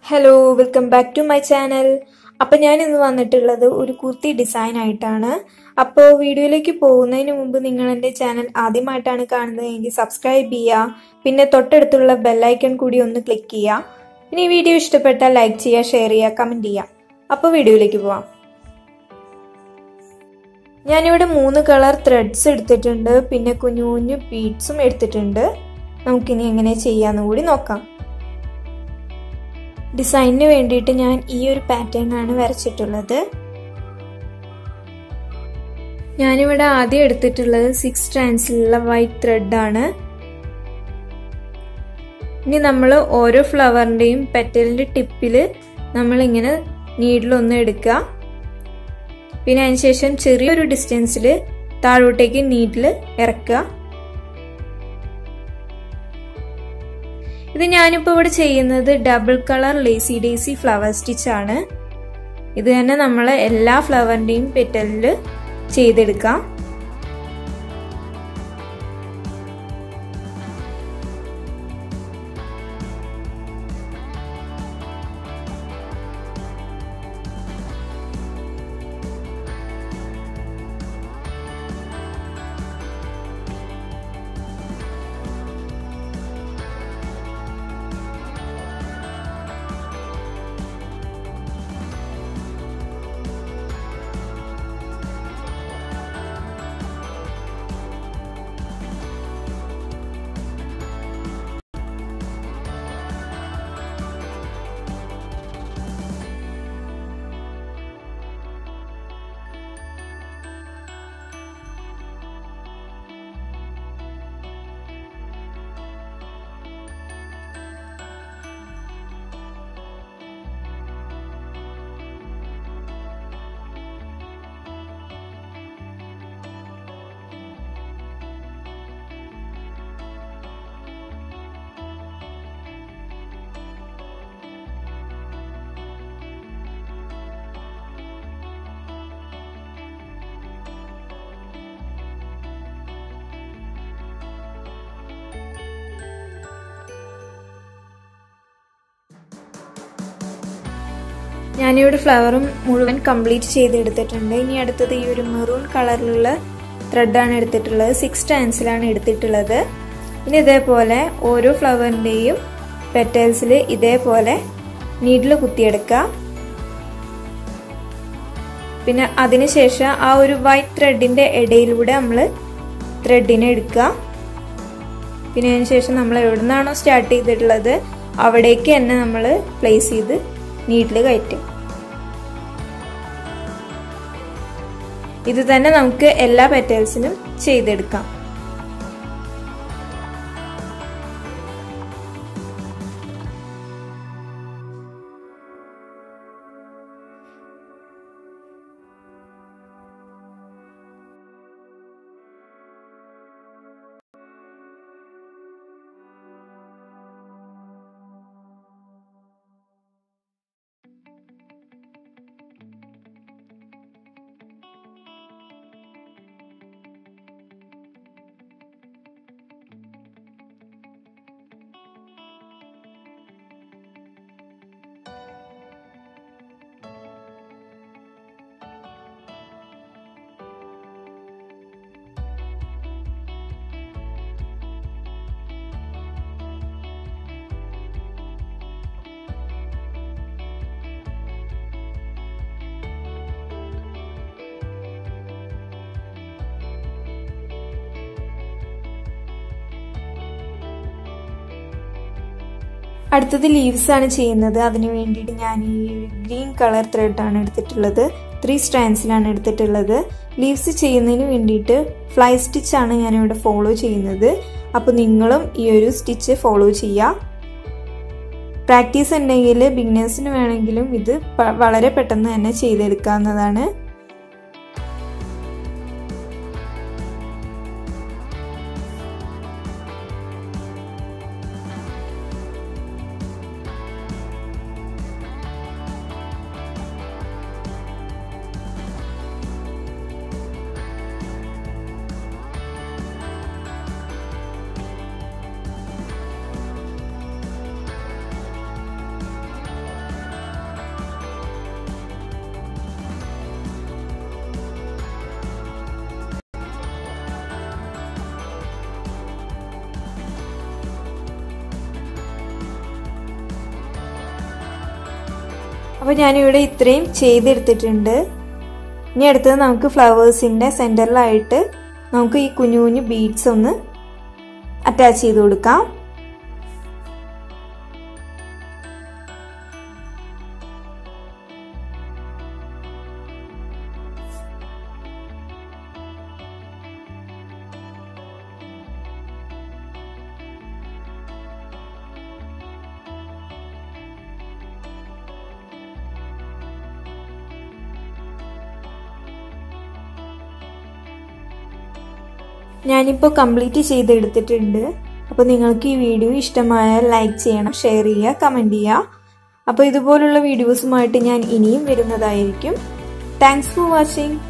hello welcome back to my channel അപ്പം ഞാൻ ഇന്ന് വന്നിട്ടുള്ളത് ഒരു കുർത്തി ഡിസൈൻ ആയിട്ടാണ് അപ്പോൾ വീഡിയോയിലേക്ക് പോകുന്നതിന് മുമ്പ് നിങ്ങൾ എൻ്റെ ചാനൽ ആദ്യമായിട്ടാണ് കാണുന്നതെങ്കിൽ സബ്സ്ക്രൈബ് ചെയ്യുക പിന്നെ തൊട്ടടുത്തുള്ള ബെല്ലൈക്കൺ കൂടി ഒന്ന് ക്ലിക്ക് ചെയ്യുക പിന്നെ ഈ വീഡിയോ ഇഷ്ടപ്പെട്ടാൽ ലൈക്ക് ചെയ്യുക ഷെയർ ചെയ്യുക കമൻറ്റ് ചെയ്യുക അപ്പോൾ വീഡിയോയിലേക്ക് പോവാം ഞാനിവിടെ മൂന്ന് കളർ ത്രെഡ്സ് എടുത്തിട്ടുണ്ട് പിന്നെ കുഞ്ഞു കുഞ്ഞു ബീഡ്സും എടുത്തിട്ടുണ്ട് നമുക്കിനി എങ്ങനെ ചെയ്യാമെന്ന് കൂടി നോക്കാം ഡിസൈനിന് വേണ്ടിയിട്ട് ഞാൻ ഈ ഒരു പാറ്റേൺ ആണ് വരച്ചിട്ടുള്ളത് ഞാനിവിടെ ആദ്യം എടുത്തിട്ടുള്ളത് സിക്സ് സ്ട്രാൻഡ്സിലുള്ള വൈറ്റ് ത്രെഡ് ആണ് ഇനി നമ്മൾ ഓരോ ഫ്ലവറിൻ്റെയും പെറ്റലിൻ്റെ ടിപ്പിൽ നമ്മളിങ്ങനെ നീഡിലൊന്ന് എടുക്കുക പിന്നെ അതിനുശേഷം ചെറിയൊരു ഡിസ്റ്റൻസിൽ താഴോട്ടേക്ക് നീഡിൽ ഇറക്കുക ഇത് ഞാനിപ്പോൾ ഇവിടെ ചെയ്യുന്നത് double colour lazy daisy flower stitch ആണ് ഇത് തന്നെ നമ്മൾ എല്ലാ ഫ്ലവറിൻ്റെയും പെറ്റലിൽ ചെയ്തെടുക്കാം ഞാനിവിടെ ഫ്ലവറും മുഴുവൻ കംപ്ലീറ്റ് ചെയ്തെടുത്തിട്ടുണ്ട് ഇനി അടുത്തത് ഈ ഒരു മെറൂൺ കളറിലുള്ള ത്രെഡാണ് എടുത്തിട്ടുള്ളത് സിക്സ് സ്റ്റാൻസിലാണ് എടുത്തിട്ടുള്ളത് ഇനി ഇതേപോലെ ഓരോ ഫ്ലവറിൻ്റെയും പെറ്റൽസിൽ ഇതേപോലെ നീഡിൽ കുത്തിയെടുക്കുക പിന്നെ അതിനുശേഷം ആ ഒരു വൈറ്റ് ത്രെഡിൻ്റെ ഇടയിലൂടെ നമ്മൾ ത്രെഡിനെ എടുക്കുക പിന്നെ അതിന് ശേഷം നമ്മൾ എവിടെ നിന്നാണോ സ്റ്റാർട്ട് ചെയ്തിട്ടുള്ളത് അവിടേക്ക് തന്നെ നമ്മൾ പ്ലേസ് ചെയ്ത് നീഡിൽ കയറ്റും ഇത് തന്നെ നമുക്ക് എല്ലാ പെറ്റൽസിനും ചെയ്തെടുക്കാം അടുത്തത് ലീവ്സ് ആണ് ചെയ്യുന്നത് അതിന് വേണ്ടിയിട്ട് ഞാൻ ഈ ഗ്രീൻ കളർ ത്രെഡ് ആണ് എടുത്തിട്ടുള്ളത് ത്രീ സ്ട്രാൻഡ്സിലാണ് എടുത്തിട്ടുള്ളത് ലീവ്സ് ചെയ്യുന്നതിന് വേണ്ടിയിട്ട് ഫ്ലൈ സ്റ്റിച്ച് ആണ് ഞാനിവിടെ ഫോളോ ചെയ്യുന്നത് അപ്പോൾ നിങ്ങളും ഈ ഒരു സ്റ്റിച്ച് ഫോളോ ചെയ്യുക പ്രാക്ടീസ് ഉണ്ടെങ്കിൽ ബിഗിനേഴ്സിന് വേണമെങ്കിലും ഇത് വളരെ പെട്ടെന്ന് തന്നെ ചെയ്തെടുക്കാവുന്നതാണ് അപ്പോൾ ഞാനിവിടെ ഇത്രയും ചെയ്തെടുത്തിട്ടുണ്ട് ഇനി അടുത്തത് നമുക്ക് ഫ്ലവേഴ്സിൻ്റെ സെൻറ്ററിലായിട്ട് നമുക്ക് ഈ കുഞ്ഞു കുഞ്ഞു ബീഡ്സ് ഒന്ന് അറ്റാച്ച് ചെയ്ത് കൊടുക്കാം ഞാനിപ്പോൾ കംപ്ലീറ്റ് ചെയ്തെടുത്തിട്ടുണ്ട് അപ്പോൾ നിങ്ങൾക്ക് ഈ വീഡിയോ ഇഷ്ടമായാൽ ലൈക്ക് ചെയ്യണം ഷെയർ ചെയ്യുക കമൻറ്റ് ചെയ്യുക അപ്പോൾ ഇതുപോലുള്ള വീഡിയോസുമായിട്ട് ഞാൻ ഇനിയും വരുന്നതായിരിക്കും താങ്ക്സ് ഫോർ വാച്ചിങ്